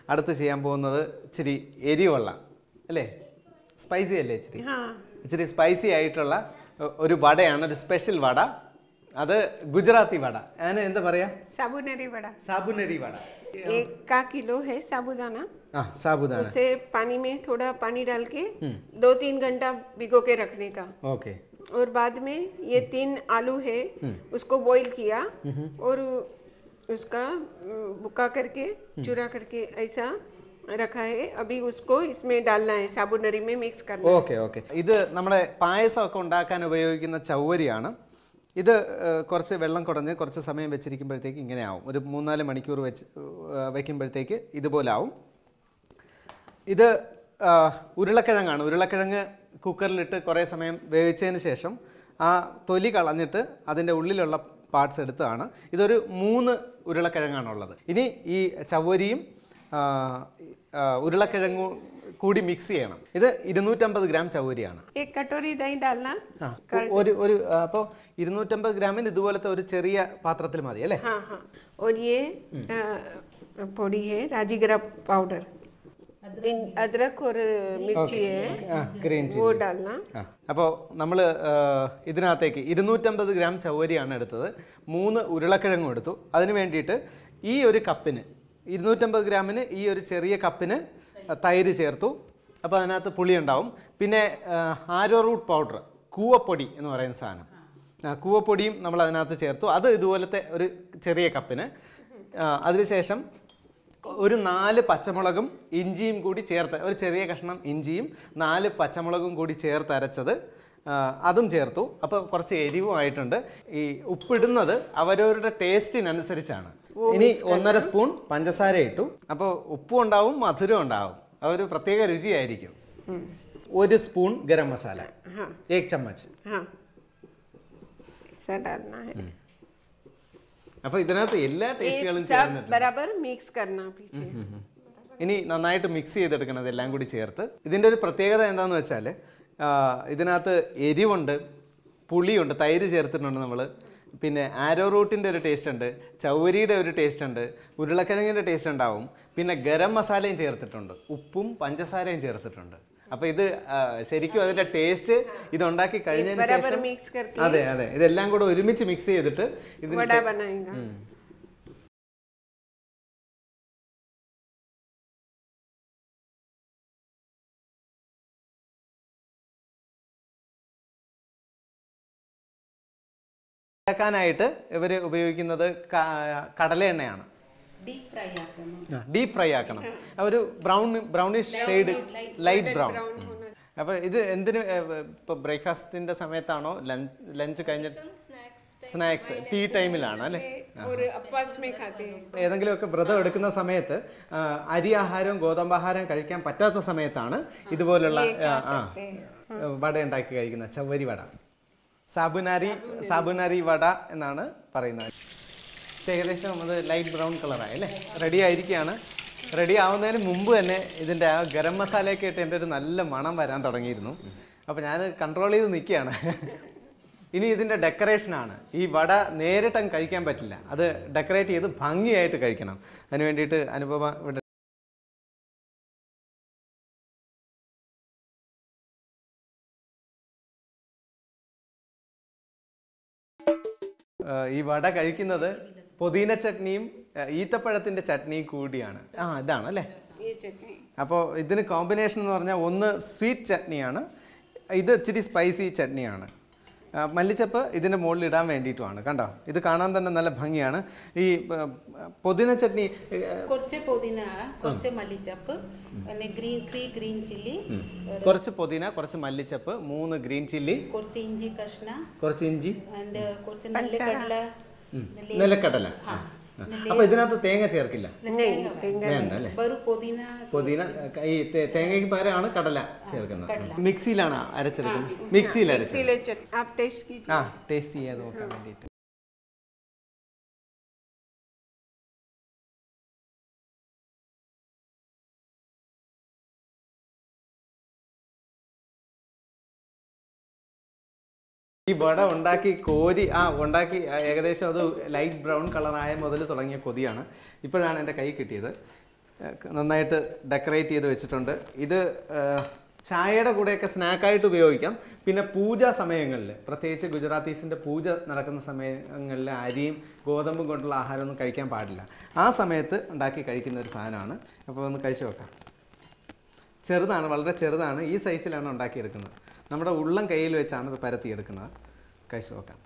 അടുത്ത് ചെയ്യാൻ പോകുന്നത് ഇച്ചിരി എരിവുള്ള അല്ലേ സ്പൈസി അല്ലേ ഇച്ചിരി हाँ ഇച്ചിരി സ്പൈസി ആയിട്ടുള്ള ഒ- ഒരു വടയാണ് ഒരു സ്പെഷ്യൽ വട അത് ഗുജറാത്തി വട ഞാൻ എന്താ പറയാ साबुनरी बड़ा സാബുനരി വട एक का किलो है साबुदाना ആ സാബുദാന उसे पानी में थोड़ा पानी डाल के दो तीन घंटा भिगो के रखने का ഓക്കെ और बाद में ये तीन आलू है उसको बॉईल किया और उसका अम, बुका करके चूरा करके ऐसा रखा है अभी उसको इसमें डालना है साबुनरी में मिक्स करना है। ഓക്കെ ഓക്കെ ഇത് നമ്മുടെ പായസമൊക്കെ ഉണ്ടാക്കാൻ ഉപയോഗിക്കുന്ന ചൗവരിയാണ് ഇത് ഏഹ്, കുറച്ച് വെള്ളം കുടഞ്ഞ് കുറച്ച് സമയം വെച്ചിരിക്കുമ്പോഴത്തേക്ക് ഇങ്ങനെ ആവും ഒരു മൂന്നാല് മണിക്കൂർ വെച്ച് ഏഹ്, വെക്കുമ്പോഴത്തേക്ക് ഇതുപോലെ ആവും ഇത് ആ, ഉരുളക്കിഴങ്ങാണ് ഉരുളക്കിഴങ്ങ് കുക്കറിലിട്ട് കുറേ സമയം വേവിച്ചതിന് ശേഷം ആ തൊലി കളഞ്ഞിട്ട് അതിൻ്റെ ഉള്ളിലുള്ള പാർട്സ് എടുത്തതാണ് ഇതൊരു മൂന്ന് ഉരുളക്കിഴങ്ങാണുള്ളത് ഇനി ഈ ചവരിയും ആ, ആ, ഉരുളക്കിഴങ്ങും കൂടി മിക്സ് ചെയ്യണം ഇത് ഇരുന്നൂറ്റമ്പത് ഗ്രാം ചവരിയാണ് एक कटोरी दही डालना ആ, ഒരു ഒരു അപ്പോൾ ഇരുന്നൂറ്റമ്പത് ഗ്രാമിന് ഇതുപോലത്തെ ഒരു ചെറിയ പാത്രത്തിൽ മതി അല്ലേ हाँ हाँ और ये अ, పొడి है राजीगरा पाउडर इन- अदरक और मिर्ची है ആ ഗ്രീൻ वो डालना ആ അപ്പോൾ നമ്മൾ ഇതിനകത്തേക്ക് ഇരുന്നൂറ്റമ്പത് ഗ്രാം ചവരിയാണ് എടുത്തത് മൂന്ന് ഉരുളക്കിഴങ്ങും എടുത്തു അതിന് വേണ്ടിയിട്ട് ഈ ഒരു കപ്പിന് ഇരുന്നൂറ്റമ്പത് ഗ്രാമിന് ഈ ഒരു ചെറിയ കപ്പിന് തൈര് ചേർത്തു അപ്പോൾ അതിനകത്ത് പുളി ഉണ്ടാവും പിന്നെ ആരോ റൂട്ട് പൗഡർ കൂവപ്പൊടി എന്ന് പറയുന്ന സാധനം ആ, കൂവപ്പൊടിയും നമ്മൾ അതിനകത്ത് ചേർത്തു അത് ഇതുപോലത്തെ ഒരു ചെറിയ കപ്പിന് ആ, അതിനുശേഷം ഒരു നാല് പച്ചമുളകും ഇഞ്ചിയും കൂടി ചേർത്ത് ഒരു ചെറിയ കഷ്ണം ഇഞ്ചിയും നാല് പച്ചമുളകും കൂടി ചേർത്ത് അരച്ചത് ആ, അതും ചേർത്തു അപ്പോൾ കുറച്ച് എരിവും ആയിട്ടുണ്ട് ഈ ഉപ്പിടുന്നത് അവരവരുടെ ടേസ്റ്റിനനുസരിച്ചാണ് ഇനി ഒന്നര സ്പൂൺ പഞ്ചസാര ഇട്ടു അപ്പോൾ ഉപ്പും ഉണ്ടാവും മധുരം ഉണ്ടാവും ആ ഒരു പ്രത്യേക രുചിയായിരിക്കും ഒരു സ്പൂൺ ഗരം മസാല हाँ ഏക് ചമ്മച്ച് हाँ ऐसा डालना है അപ്പോൾ ഇതിനകത്ത് എല്ലാ ये ടേസ്റ്റുകളും सब ചേർന്നിട്ടുണ്ട് बराबर मिक्स करना पीछे ഇനി നന്നായിട്ട് മിക്സ് ചെയ്തെടുക്കണം ഇതെല്ലാം കൂടി ചേർത്ത് ഇതിൻ്റെ ഒരു പ്രത്യേകത എന്താണെന്ന് വെച്ചാൽ ഇതിനകത്ത് എരിവുണ്ട് പുളിയുണ്ട് തൈര് ചേർത്തിട്ടുണ്ട് നമ്മൾ പിന്നെ ആരോ റൂട്ടിൻ്റെ ഒരു ടേസ്റ്റ് ഉണ്ട് ചൗവരിയുടെ ഒരു ടേസ്റ്റ് ഉണ്ട് ഉരുളക്കിഴങ്ങിൻ്റെ ടേസ്റ്റ് ഉണ്ടാവും പിന്നെ ഗരം മസാലയും ചേർത്തിട്ടുണ്ട് ഉപ്പും പഞ്ചസാരയും ചേർത്തിട്ടുണ്ട് അപ്പോൾ ഇത് ആ, ശരിക്കും അതിൻ്റെ ടേസ്റ്റ് ഇതുണ്ടാക്കി കഴിഞ്ഞതിന് बराबर ശേഷം मिक्स करके അതെ അതെ ഇതെല്ലാം കൂടെ ഒരുമിച്ച് മിക്സ് ചെയ്തിട്ട് ഇതിന് वड़ा बनाएगा ഉണ്ടാക്കാനായിട്ട് ഇവർ ഉപയോഗിക്കുന്നത് ക- കടല എണ്ണയാണ് ഡീപ് ഫ്രൈ ആക്കണം ഡീപ് ഫ്രൈ ആക്കണം ആ ഒരു brown brownish shade light brown അപ്പോൾ ഇത് എന്തിന് ഇപ്പോൾ ബ്രേക്ക്ഫാസ്റ്റിൻ്റെ സമയത്താണോ ലഞ്ച് ലഞ്ച് കഴിഞ്ഞിട്ട് സ്നാക്സ് ടീ ടൈമിലാണ് അല്ലേ और अपवास में खाते हैं ഏതെങ്കിലുമൊക്കെ വ്രതം എടുക്കുന്ന സമയത്ത് ആ, അരി ആഹാരവും ഗോതമ്പാഹാരം കഴിക്കാൻ പറ്റാത്ത സമയത്താണ് ഇതുപോലുള്ള ആ, ആ, വട ഉണ്ടാക്കി കഴിക്കുന്നത് ചവ്വരി വട സാബുനാരി സാബുനാരി വട എന്നാണ് പറയുന്നത് ഇത് ഏകദേശം അത് ലൈറ്റ് ബ്രൗൺ കളറായി അല്ലേ റെഡി ആയിരിക്കുകയാണ് റെഡി ആവുന്നതിന് മുമ്പ് തന്നെ ഇതിൻ്റെ ആ ഗരം മസാലയൊക്കെ ഇട്ട് എൻ്റെ ഒരു നല്ല മണം വരാൻ തുടങ്ങിയിരുന്നു അപ്പോൾ ഞാൻ കൺട്രോൾ ചെയ്ത് നിൽക്കുകയാണ് ഇനി ഇതിൻ്റെ ഡെക്കറേഷനാണ് ഈ വട നേരിട്ട് അങ്ങ് കഴിക്കാൻ പറ്റില്ല അത് ഡെക്കറേറ്റ് ചെയ്ത് ഭംഗിയായിട്ട് കഴിക്കണം അതിന് വേണ്ടിയിട്ട് അനുപമ ഇവിടെ ഏഹ് ഈ വട കഴിക്കുന്നത് പുതിന ചട്നിയും ഏഹ് ഈത്തപ്പഴത്തിൻ്റെ ചട്നിയും കൂടിയാണ് ആ ഇതാണ് അല്ലേ ये चटनी അപ്പോൾ ഇതിന് കോമ്പിനേഷൻ എന്ന് പറഞ്ഞാൽ ഒന്ന് സ്വീറ്റ് ചട്നിയാണ് ഇത് ഇച്ചിരി സ്പൈസി ചട്നിയാണ് ആ, മല്ലിച്ചപ്പ് ഇതിൻ്റെ മുകളിൽ ഇടാൻ വേണ്ടിയിട്ടുമാണ് കണ്ടോ ഇത് കാണാൻ തന്നെ നല്ല ഭംഗിയാണ് ഈ ഏഹ്, പുതിന ചട്നി ഏഹ്, കുറച്ച് പുതിന കുറച്ച് മല്ലിച്ചപ്പ് പിന്നെ ഗ്രീൻ ത്രീ ഗ്രീൻ ചില്ലി കുറച്ച് പുതിന കുറച്ച് മല്ലിച്ചപ്പ് മൂന്ന് ഗ്രീൻ ചില്ലി കുറച്ച് ഇഞ്ചി കഷ്ണ കുറച്ച് ഇഞ്ചി ആൻഡ് കുറച്ച് നെല്ലിക്കടല നിലക്കടല ആ. അപ്പോൾ ഇതിനകത്ത് തേങ്ങ ചേർക്കില്ല नहीं तेंगा വേണ്ട അല്ലേ ബറു പുതിന പുതിന ഈ തേ- തേങ്ങയ്ക്ക് പകരമാണ് കടല ചേർക്കുന്നത് മിക്സിയിലാണ് അരച്ചെടുക്കുന്നത് മിക്സിയിൽ അരച്ചത് इसीलिए चट आप टेस्ट कीजिए ആ ടേസ്റ്റ് ചെയ്യാതെ നോക്കാൻ വേണ്ടിയിട്ട് ഈ വട ഉണ്ടാക്കി കോരി ആ ഉണ്ടാക്കി ആ, ഏകദേശം അത് ലൈറ്റ് ബ്രൗൺ കളറായ മുതൽ തുടങ്ങിയ കൊതിയാണ് ഇപ്പോഴാണ് എൻ്റെ കൈ കിട്ടിയത് ഏഹ് നന്നായിട്ട് ഡെക്കറേറ്റ് ചെയ്ത് വെച്ചിട്ടുണ്ട് ഇത് ഏഹ് ചായയുടെ കൂടെയൊക്കെ സ്നാക്കായിട്ട് ഉപയോഗിക്കാം പിന്നെ പൂജാ സമയങ്ങളിൽ പ്രത്യേകിച്ച് ഗുജറാത്തീസിൻ്റെ പൂജ നടക്കുന്ന സമയങ്ങളിൽ അരിയും ഗോതമ്പും കൊണ്ടുള്ള ആഹാരമൊന്നും കഴിക്കാൻ പാടില്ല ആ സമയത്ത് ഉണ്ടാക്കി കഴിക്കുന്ന ഒരു സാധനമാണ് അപ്പോൾ ഒന്ന് കഴിച്ചു നോക്കാം ചെറുതാണ് വളരെ ചെറുതാണ് ഈ സൈസിലാണ് ഉണ്ടാക്കിയെടുക്കുന്നത് നമ്മുടെ ഉള്ളം കയ്യിൽ വെച്ചാണ് ഇത് പരത്തിയെടുക്കുന്നത് കഴിച്ചു നോക്കാം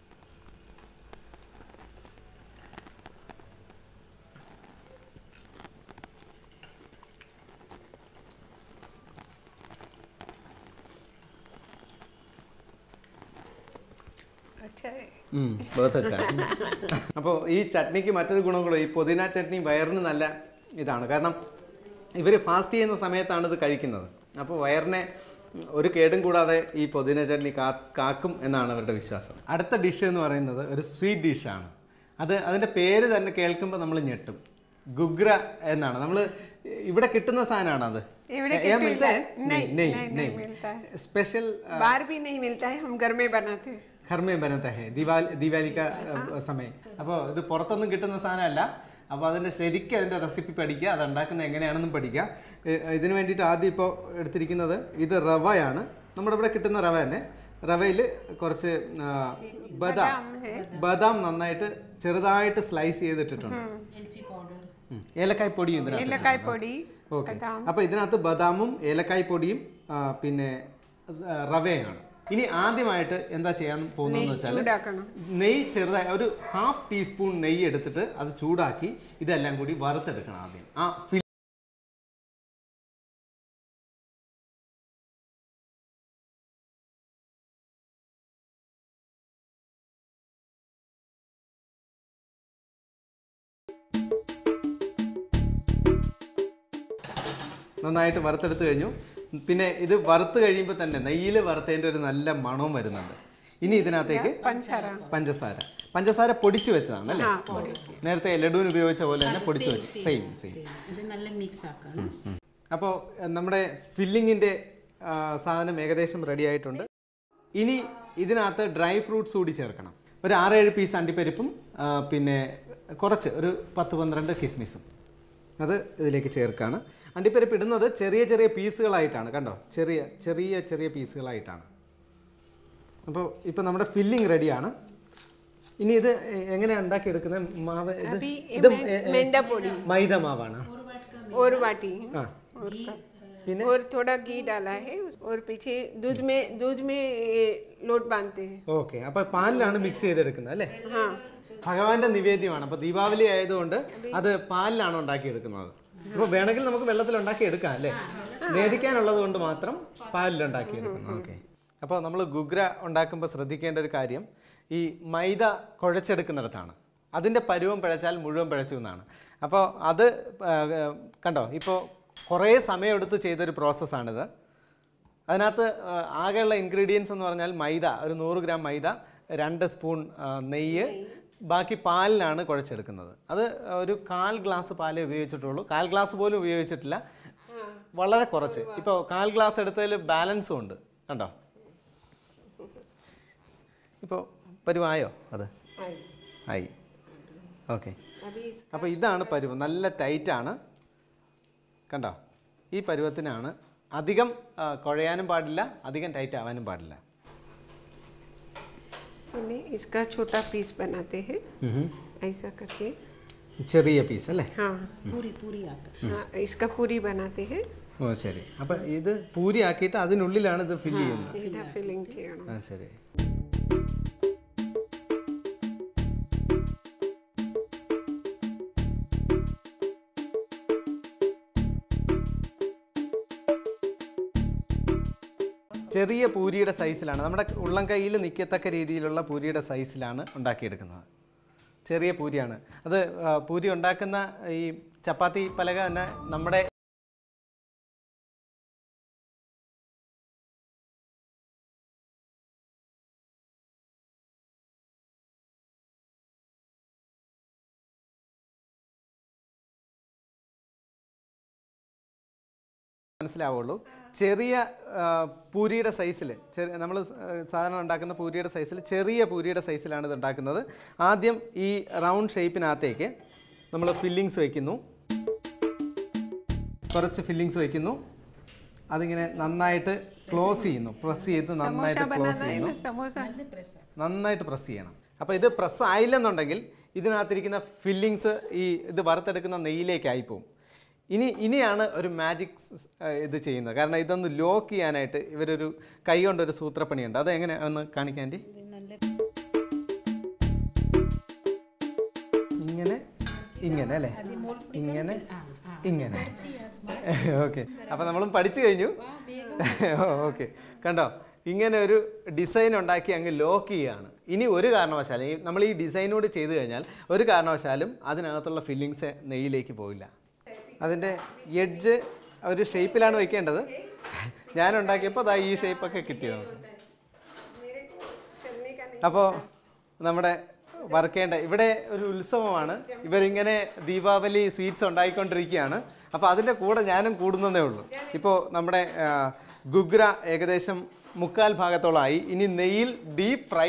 अच्छा है അപ്പോൾ ഈ ചട്നിക്ക് മറ്റൊരു ഗുണം കൂടെ ഈ പുതിന ചട്നി വയറിന് നല്ല ഇതാണ് കാരണം ഇവർ ഫാസ്റ്റ് ചെയ്യുന്ന സമയത്താണ് ഇത് കഴിക്കുന്നത് അപ്പോൾ വയറിനെ ഒരു കേടും കൂടാതെ ഈ പുതിന ചട്നി കാ കാക്കും എന്നാണ് അവരുടെ വിശ്വാസം അടുത്ത ഡിഷ് എന്ന് പറയുന്നത് ഒരു സ്വീറ്റ് ഡിഷാണ് അത് അതിൻ്റെ പേര് തന്നെ കേൾക്കുമ്പോൾ നമ്മൾ ഞെട്ടും ഗുഗ്ര എന്നാണ് നമ്മൾ ഇവിടെ കിട്ടുന്ന സാധനമാണ് അത് ഇവിടെ ഏ, മിൽത്താ ഹെ? नहीं, नहीं नहीं, नहीं नहीं मिलता है। स्पेशल बाहर भी नहीं मिलता है हम घर में बनाते हैं घर में बनता है दिवाली दिवाली का अ, സമയം അപ്പോൾ ഇത് പുറത്തൊന്നും കിട്ടുന്ന സാധനമല്ല അപ്പോൾ അതിൻ്റെ ശരിക്കും അതിൻ്റെ റെസിപ്പി പഠിക്കുക അത് ഉണ്ടാക്കുന്നത് എങ്ങനെയാണെന്നും പഠിക്കുക ഏ, ഇതിന് വേണ്ടിയിട്ട് ആദ്യം ഇപ്പോൾ എടുത്തിരിക്കുന്നത് ഇത് റവയാണ് നമ്മുടെ ഇവിടെ കിട്ടുന്ന റവ തന്നെ റവയിൽ കുറച്ച് ആ, ബദാം ബദാം നന്നായിട്ട് ചെറുതായിട്ട് സ്ലൈസ് ചെയ്തിട്ടിട്ടുണ്ട് एलची पाउडर ഉം. ഏലക്കായ് പൊടിയും ഇതിനകത്ത് ഏലക്കായ് പൊടി ഓക്കെ അപ്പോൾ ഇതിനകത്ത് ബദാമും ഏലക്കായ് പൊടിയും ആ, പിന്നെ സ്- ആ, റവയാണ് ഇനി ആദ്യമായിട്ട് എന്താ ചെയ്യാൻ പോകുന്നതെന്ന് വെച്ചാൽ ചൂടാക്കണം നെയ്യ് ചെറുതായി ഒരു ഹാഫ് ടീസ്പൂൺ നെയ്യ് എടുത്തിട്ട് അത് ചൂടാക്കി ഇതെല്ലാം കൂടി വറുത്തെടുക്കണം ആദ്യം ആ ഫിൽ നന്നായിട്ട് വറുത്തെടുത്ത് കഴിഞ്ഞു പിന്നെ ഇത് വറുത്ത് കഴിയുമ്പോൾ തന്നെ നെയ്യിൽ വറുത്തതിൻ്റെ ഒരു നല്ല മണവും വരുന്നുണ്ട് ഇനി ഇതിനകത്തേക്ക് പഞ്ചസാര പഞ്ചസാര പഞ്ചസാര പൊടിച്ചു വെച്ചതാണ് അല്ലേ നേരത്തെ ലഡുവിന് ഉപയോഗിച്ച പോലെ തന്നെ പൊടിച്ചു വെച്ചു സെയിം സെയിം ഇത് നല്ല മിക്സ് ആക്കണം അപ്പോൾ നമ്മുടെ ഫില്ലിങ്ങിൻ്റെ സാധനം ഏകദേശം റെഡി ആയിട്ടുണ്ട് ഇനി ഇതിനകത്ത് ഡ്രൈ ഫ്രൂട്ട്സ് കൂടി ചേർക്കണം ഒരു ആറേഴ് പീസ് അണ്ടിപ്പരിപ്പും ആ, പിന്നെ കുറച്ച് ഒരു പത്ത് പന്ത്രണ്ട് കിസ്മിസും അത് ഇതിലേക്ക് ചേർക്കാണ് അണ്ടിപ്പരിപ്പ് ഇടുന്നത് ചെറിയ ചെറിയ പീസുകളായിട്ടാണ് കണ്ടോ ചെറിയ ചെറിയ ചെറിയ പീസുകളായിട്ടാണ് അപ്പോൾ ഇപ്പോൾ നമ്മുടെ ഫില്ലിംഗ് റെഡിയാണ് ഇനി ഇത് എ- എങ്ങനെയാണ് ഉണ്ടാക്കിയെടുക്കുന്നത് മാവ് ഇത് अभी ये ഇത് मैं- എ- എ- मैदा पोड़ी മൈദ മാവാണ് और बाटी ആ और कप और थोड़ा घी डाला है उस- और पीछे दूध में दूध में ये लोट बांधते हैं ഓക്കെ അപ്പോൾ പാലിലാണ് മിക്സ് ചെയ്തെടുക്കുന്നത് അല്ലേ हाँ ഭഗവാന്റെ നിവേദ്യമാണ് അപ്പോൾ ദീപാവലി ആയതുകൊണ്ട് അത് പാലിലാണ് ഉണ്ടാക്കിയെടുക്കുന്നത് അപ്പോൾ വേണമെങ്കിൽ നമുക്ക് വെള്ളത്തിൽ ഉണ്ടാക്കി എടുക്കാം അല്ലേ നേദിക്കാനുള്ളത് കൊണ്ട് മാത്രം പാലിൽ ഉണ്ടാക്കിയെടുക്കുന്നു ഓക്കെ അപ്പോൾ നമ്മൾ ഗുഗ്ര ഉണ്ടാക്കുമ്പോൾ ശ്രദ്ധിക്കേണ്ട ഒരു കാര്യം ഈ മൈദ കുഴച്ചെടുക്കുന്നിടത്താണ് അതിൻ്റെ പരുവം പിഴച്ചാൽ മുഴുവൻ പിഴച്ചു എന്നാണ് അപ്പോൾ അത് ആ, കണ്ടോ ഇപ്പോൾ കുറേ സമയമെടുത്ത് ചെയ്തൊരു പ്രോസസ്സാണിത് അതിനകത്ത് ആ, ആകെയുള്ള ഇൻഗ്രീഡിയൻസ് എന്ന് പറഞ്ഞാൽ മൈദ ഒരു നൂറ് ഗ്രാം മൈദ രണ്ട് സ്പൂൺ ആ, നെയ്യ് ബാക്കി പാലിലാണ് കുഴച്ചെടുക്കുന്നത് അത് ഒരു കാൽ ഗ്ലാസ് പാലേ ഉപയോഗിച്ചിട്ടുള്ളൂ കാൽ ഗ്ലാസ് പോലും ഉപയോഗിച്ചിട്ടില്ല വളരെ കുറച്ച് ഇപ്പോൾ കാൽ ഗ്ലാസ് എടുത്തതിൽ ബാലൻസും ഉണ്ട് കണ്ടോ ഇപ്പോൾ പരുവായോ അത് ആയി ഓക്കെ अभी അപ്പോൾ ഇതാണ് പരുവം നല്ല ടൈറ്റാണ് കണ്ടോ ഈ പരുവത്തിനാണ് അധികം ആ, കുഴയാനും പാടില്ല അധികം ടൈറ്റ് ആവാനും പാടില്ല इन्हें इसका छोटा पीस बनाते हैं ऐसा करके ചെറിയ പീസ് അല്ലേ हाँ पूरी पूरी आकर हाँ इसका पूरी बनाते हैं ഓ ശരി അപ്പം ഇത് പൂരി ആക്കിയിട്ട് അതിനുള്ളിലാണ് ഇത് ഫില്ല് ചെയ്യുന്നത് इधर फिलिंग ചെയ്യണം ആ ശരി ചെറിയ പൂരിയുടെ സൈസിലാണ് നമ്മുടെ ഉള്ളം കയ്യിൽ നിൽക്കത്തക്ക രീതിയിലുള്ള പൂരിയുടെ സൈസിലാണ് ഉണ്ടാക്കിയെടുക്കുന്നത് ചെറിയ പൂരിയാണ് അത് ആ, പൂരി ഉണ്ടാക്കുന്ന ഈ ചപ്പാത്തി പലക തന്നെ നമ്മുടെ മനസ്സിലാവുള്ളൂ ചെറിയ ആ, പൂരിയുടെ സൈസിൽ നമ്മൾ സാധാരണ ഉണ്ടാക്കുന്ന പൂരിയുടെ സൈസിൽ ചെറിയ പൂരിയുടെ സൈസിലാണ് ഇത് ഉണ്ടാക്കുന്നത് ആദ്യം ഈ റൗണ്ട് ഷേപ്പിനകത്തേക്ക് നമ്മൾ ഫില്ലിങ്സ് വയ്ക്കുന്നു കുറച്ച് ഫില്ലിങ്സ് വയ്ക്കുന്നു അതിങ്ങനെ നന്നായിട്ട് ക്ലോസ് ചെയ്യുന്നു പ്രസ് ചെയ്ത് നന്നായിട്ട് ക്ലോസ് ചെയ്യുന്നു समोसा നന്നായിട്ട് പ്രസ് ചെയ്യണം അപ്പോൾ ഇത് പ്രസ് ആയില്ലെന്നുണ്ടെങ്കിൽ ഇതിനകത്തിരിക്കുന്ന ഫില്ലിങ്സ് ഈ ഇത് വറുത്തെടുക്കുന്ന നെയ്യിലേക്കായി പോകും ഇനി ഇനിയാണ് ഒരു മാജിക് ഇത് ചെയ്യുന്നത് കാരണം ഇതൊന്ന് ലോക്ക് ചെയ്യാനായിട്ട് ഇവരൊരു കൈ കൊണ്ടൊരു സൂത്രപ്പണിയുണ്ട് അത് എങ്ങനെ ഒന്ന് കാണിക്കാൻ ആൻറ്റി ഇത് നല്ല ഇങ്ങനെ ഇങ്ങനെ അല്ലേ ഇങ്ങനെ ഇങ്ങനെ ഓക്കെ അപ്പോൾ നമ്മളും പഠിച്ചു കഴിഞ്ഞു ഓക്കെ കണ്ടോ ഇങ്ങനെ ഒരു ഡിസൈൻ ഉണ്ടാക്കി അങ്ങ് ലോക്ക് ചെയ്യുകയാണ് ഇനി ഒരു കാരണവശാലും ഈ നമ്മൾ ഈ ഡിസൈനോട് ചെയ്തു കഴിഞ്ഞാൽ ഒരു കാരണവശാലും അതിനകത്തുള്ള ഫില്ലിങ്സ് നെയ്യിലേക്ക് പോയില്ല അതിൻ്റെ എഡ്ജ് ഒരു ഷേപ്പിലാണ് വയ്ക്കേണ്ടത് ഞാൻ ഉണ്ടാക്കിയപ്പോൾ അതാ ഈ ഷേപ്പൊക്കെ കിട്ടിയത് അപ്പോൾ നമ്മുടെ വർക്കേണ്ട ഇവിടെ ഒരു ഉത്സവമാണ് ഇവരിങ്ങനെ ദീപാവലി സ്വീറ്റ്സ് ഉണ്ടായിക്കൊണ്ടിരിക്കുകയാണ് അപ്പോൾ അതിൻ്റെ കൂടെ ഞാനും കൂടുന്നതേ ഉള്ളൂ ഇപ്പോൾ നമ്മുടെ ആ, ഗുഗ്ര ഏകദേശം മുക്കാൽ ഭാഗത്തോളമായി ഇനി നെയ്യിൽ ഡീപ്പ് ഫ്രൈ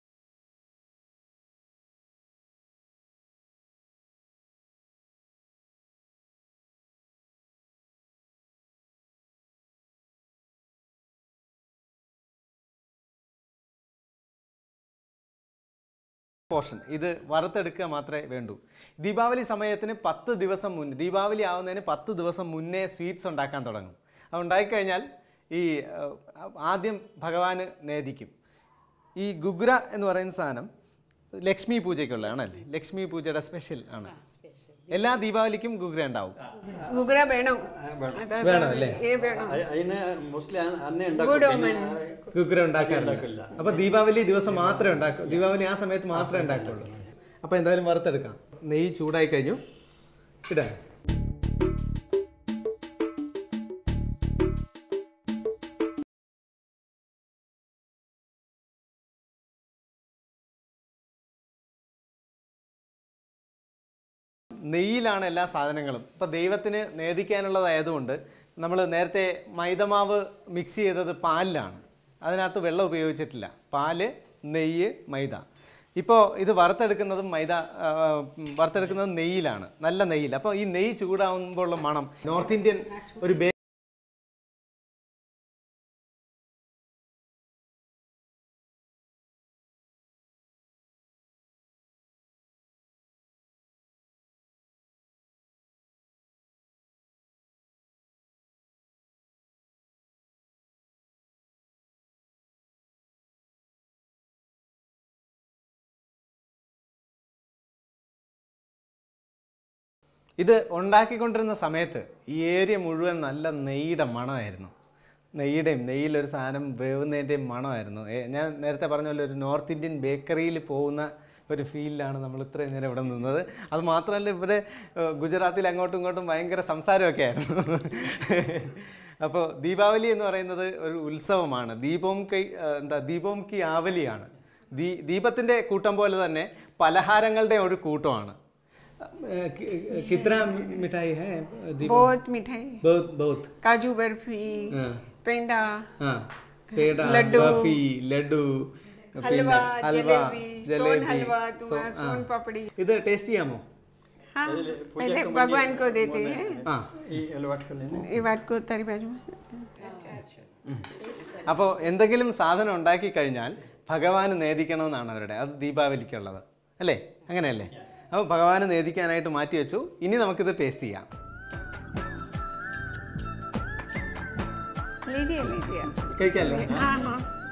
പോർഷൻ ഇത് വറുത്തെടുക്കുക മാത്രമേ വേണ്ടൂ ദീപാവലി സമയത്തിന് പത്ത് ദിവസം മുന്നേ ദീപാവലി ആവുന്നതിന് പത്ത് ദിവസം മുന്നേ സ്വീറ്റ്സ് ഉണ്ടാക്കാൻ തുടങ്ങും അത് ഉണ്ടായിക്കഴിഞ്ഞാൽ ഈ അഹ്, ആദ്യം ഭഗവാന് നേദിക്കും ഈ ഗുഗ്ര എന്ന് പറയുന്ന സാധനം ലക്ഷ്മി പൂജയ്ക്കുള്ളതാണല്ലേ ലക്ഷ്മി പൂജയുടെ സ്പെഷ്യൽ ആണ് എല്ലാ ദീപാവലിക്കും ഗുഗ്ര ഉണ്ടാവും घुघरा വേണം വേണം അല്ലേ ഏ വേണം അ- അതിന് മോസ്റ്റ്ലി അന്നേ Good ഉണ്ടാക്കും omen. ഗുഗ്ര ഉണ്ടാക്കാറില്ല അപ്പൊ ദീപാവലി ദിവസം മാത്രമേ ഉണ്ടാക്കൂ ദീപാവലി ആ സമയത്ത് മാത്രമേ ഉണ്ടാക്കുള്ളൂ അപ്പൊ എന്തായാലും വറുത്തെടുക്കാം നെയ്യ് ചൂടായി കഴിഞ്ഞു ഇടാം നെയ്യിലാണ് എല്ലാ സാധനങ്ങളും ഇപ്പം ദൈവത്തിന് നേദിക്കാനുള്ളതായതുകൊണ്ട് നമ്മൾ നേരത്തെ മൈദമാവ് മിക്സ് ചെയ്തത് പാലിലാണ് അതിനകത്ത് വെള്ളം ഉപയോഗിച്ചിട്ടില്ല പാല് നെയ്യ് മൈദ ഇപ്പോൾ ഇത് വറുത്തെടുക്കുന്നതും മൈദ ആ, ഉം, വറുത്തെടുക്കുന്നത് നെയ്യിലാണ് നല്ല നെയ്യിൽ അപ്പോൾ ഈ നെയ്യ് ചൂടാകുമ്പോൾ ഉള്ള മണം നോർത്ത് ഇന്ത്യൻ ഒരു ബേ ഇത് ഉണ്ടാക്കിക്കൊണ്ടിരുന്ന സമയത്ത് ഈ ഏരിയ മുഴുവൻ നല്ല നെയ്യുടെ മണമായിരുന്നു നെയ്യുടെയും നെയ്യിലൊരു സാധനം വേവുന്നതിൻ്റെയും മണമായിരുന്നു ഏ, ഞാൻ നേരത്തെ പറഞ്ഞ പോലെ ഒരു നോർത്ത് ഇന്ത്യൻ ബേക്കറിയിൽ പോകുന്ന ഒരു ഫീലിലാണ് നമ്മൾ ഇത്രയും നേരം ഇവിടെ നിന്നത് അത് മാത്രമല്ല ഇവിടെ ഏഹ്, ഗുജറാത്തിൽ അങ്ങോട്ടും ഇങ്ങോട്ടും ഭയങ്കര സംസാരമൊക്കെ ആയിരുന്നു അപ്പോൾ ദീപാവലി എന്ന് പറയുന്നത് ഒരു ഉത്സവമാണ് ദീപം കൈ ഏഹ്, എന്താ ദീപം കി ആവലിയാണ് ദീ ദീപത്തിൻ്റെ കൂട്ടം പോലെ തന്നെ പലഹാരങ്ങളുടെ ഒരു കൂട്ടമാണ് ഏഹ്, കി- കിത്ര മിഠായി ഹേ ദീപം बहुत मिठाई बहुत बहुत काजू बर्फी हाँ। पेंडा हाँ पेड़ा लड्डू। बर्फी लड्डू हलवा പിന്നെ जलेबी सोन जलेबी, हलवा सो- तुम्हारा ആ. सोन पापड़ी ഇത് ടേസ്റ്റ് ചെയ്യാമോ हाँ पहले भगवान को देते हैं ആ ഈ എലവാട്ടുകളിൽ ये बात को तारी बाजू में അപ്പോൾ എന്തെങ്കിലും സാധനം ഉണ്ടാക്കി കഴിഞ്ഞാൽ ഭഗവാന് നേദിക്കണമെന്നാണ് അവരുടെ അത് ദീപാവലിക്കുള്ളത് അല്ലേ അങ്ങനെയല്ലേ അപ്പോൾ ഭഗവാന് നേദിക്കാനായിട്ട് മാറ്റി വെച്ചു ഇനി നമുക്കിത് ടേസ്റ്റ് ചെയ്യാം लीजिए लीजिए കഴിക്കാമല്ലോ हाँ हाँ